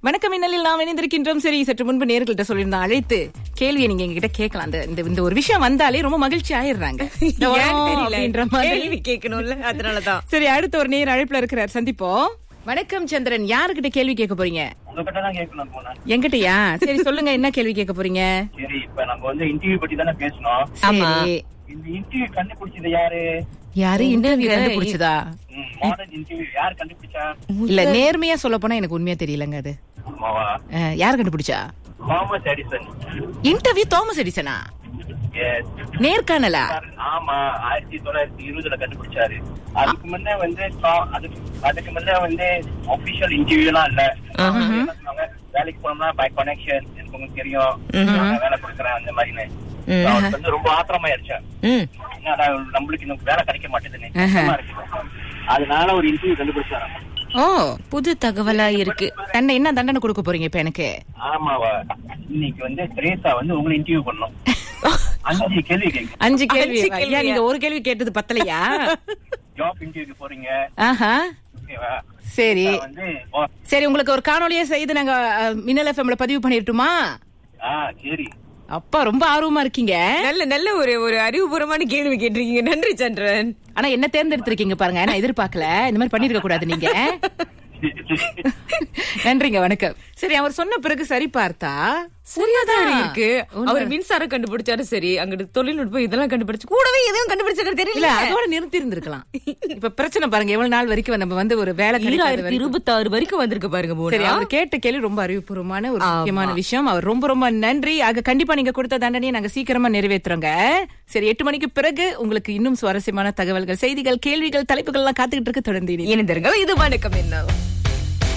வணக்கம் மின்னலில் நாம் இணைந்திருக்கின்றோம் சரி சற்று முன்பு நேர்கள்ட்ட சொல்லியிருந்தோம் அழைத்து கேள்வியை நீங்க எங்ககிட்ட கேட்கலாம் அந்த இந்த இந்த ஒரு விஷயம் வந்தாலே ரொம்ப மகிழ்ச்சி ஆயிடுறாங்க இந்த ஏன் வரோம் தெரியல. அப்படின்ற மாதிரி கேள்வி கேட்கணும்ல அதனாலதான் சரி அடுத்த ஒரு நேர் அழைப்புல இருக்கிறார் சந்திப்போம் வணக்கம் சந்திரன் யாருக்கிட்ட கேள்வி கேட்க போறீங்க உங்ககிட்ட தான் கேட்கணும் போனேன் என்கிட்டயா சரி சொல்லுங்க என்ன கேள்வி கேட்க போறீங்க சரி இப்ப நம்ம வந்து இன்டர்வியூ பத்தி தானே பேசணும் ஆமா. சரி. இந்த இன்டர்வியூ கண்டுபிடிச்சது யாரு யாரு இன்டர்வியூ என்னங்க? கண்டுபிடிச்சதா மாடர்ன் இன்டர்வியூ யார் கண்டுபிடிச்சா இல்ல நேர்மையா சொல்ல போனா எனக்கு உண்மையா தெரியலங்க அது ஆமாவா அஹ், யார் கண்டுபிடிச்சா தாமஸ் எடிசன் இன்டர்வியூ தாமஸ் எடிசனா எஸ் நேர்காணலா ஆமா ஆயிரத்தி தொள்ளாயிரத்தி இருபதுல கண்டுபிடிச்சாரு அதுக்கு முன்ன வந்து கா- அதுக்கு அதுக்கு முன்ன வந்து அபிஷியல் இன்டர்வியூ எல்லாம் இல்ல என்ன சொன்னாங்க, வேலைக்கு போனோம்னா பை கனெக்ஷன் எனக்கு உங்களுக்கு தெரியும் நான் வேலை கொடுக்குறேன் அந்த மாதிரின்னு ம். அவருக்கு வந்து ரொம்ப ஆத்திரமாயிருச்சேன் ம் என்னடா நம்மளுக்கு இன்னும் வேலை கிடைக்க மாட்டேதுன்னு கஷ்டமா இருக்கு. அதனால ஒரு இன்டர்வியூ கண்டுபிடிச்சாராம் ஓ புது தகவலா இருக்கு தண்டனை என்ன தண்டனை கொடுக்க போறீங்க இப்ப எனக்கு ஆமாவா இன்னைக்கு வந்து திரேசா வந்து உங்களை இன்டர்வியூ பண்ணோம் அஞ்சு கேள்வி கேட்க அஞ்சு கேள்வி அஞ்சு ஐயா கேள்வியா? நீங்க ஒரு கேள்வி கேட்டது பத்தலையா ஜாப் இன்டர்வியூக்கு போறீங்க ஆஹா ஓகேவா சரி நான் வந்து ஓ, சரி உங்களுக்கு ஒரு காணொளியே செய்து நாங்க அஹ், மின்னல் எஃப்எம்ல பதிவு பண்ணிரட்டுமா ஆ சரி அப்பா ரொம்ப ஆர்வமா இருக்கீங்க நல்ல நல்ல ஒரு ஒரு அறிவுபூர்வமான கேள்வி கேட்டிருக்கீங்க நன்றி சந்திரன் ஆனா என்ன தேர்ந்தெடுத்திருக்கீங்க பாருங்க நான் எதிர்பார்க்கல இந்த மாதிரி பண்ணிருக்க கூடாது நீங்க நன்றிங்க வணக்கம் சரி அவர் சொன்ன பிறகு சரி பார்த்தா சரியாதான் இருக்கு அவர் மின்சாரம் கண்டுபிடிச்சாரு சரி அங்கிட்டு தொழில்நுட்பம் இதெல்லாம் கண்டுபிடிச்சு கூடவே எதுவும் கண்டுபிடிச்சாரு இல்ல தெரியல அதோட நிறுத்தி இருந்திருக்கலாம் இப்ப பிரச்சனை பாருங்க எவ்வளவு நாள் வரைக்கும் நம்ம வந்து ஒரு வேலை கிடைக்காத ஈராயிரத்தி வரைக்கும். இருபத்தி ஆறு வரைக்கும் வந்திருக்கு பாருங்க சரி போனா அவர் கேட்ட கேள்வி ரொம்ப அறிவுபூர்வமான ஒரு ஆமா. முக்கியமான விஷயம் அவர் ரொம்ப ரொம்ப நன்றி ஆக கண்டிப்பா நீங்க கொடுத்த தண்டனையை நாங்க சீக்கிரமா நிறைவேற்றுறோங்க சரி எட்டு மணிக்கு பிறகு உங்களுக்கு இன்னும் சுவாரஸ்யமான தகவல்கள் செய்திகள் கேள்விகள் தலைப்புகள் எல்லாம் காத்துக்கிட்டு இருக்கு தொடர்ந்து இணைந்திருங்க. இணைந்திருங்கள் இது வணக்கம் என்ன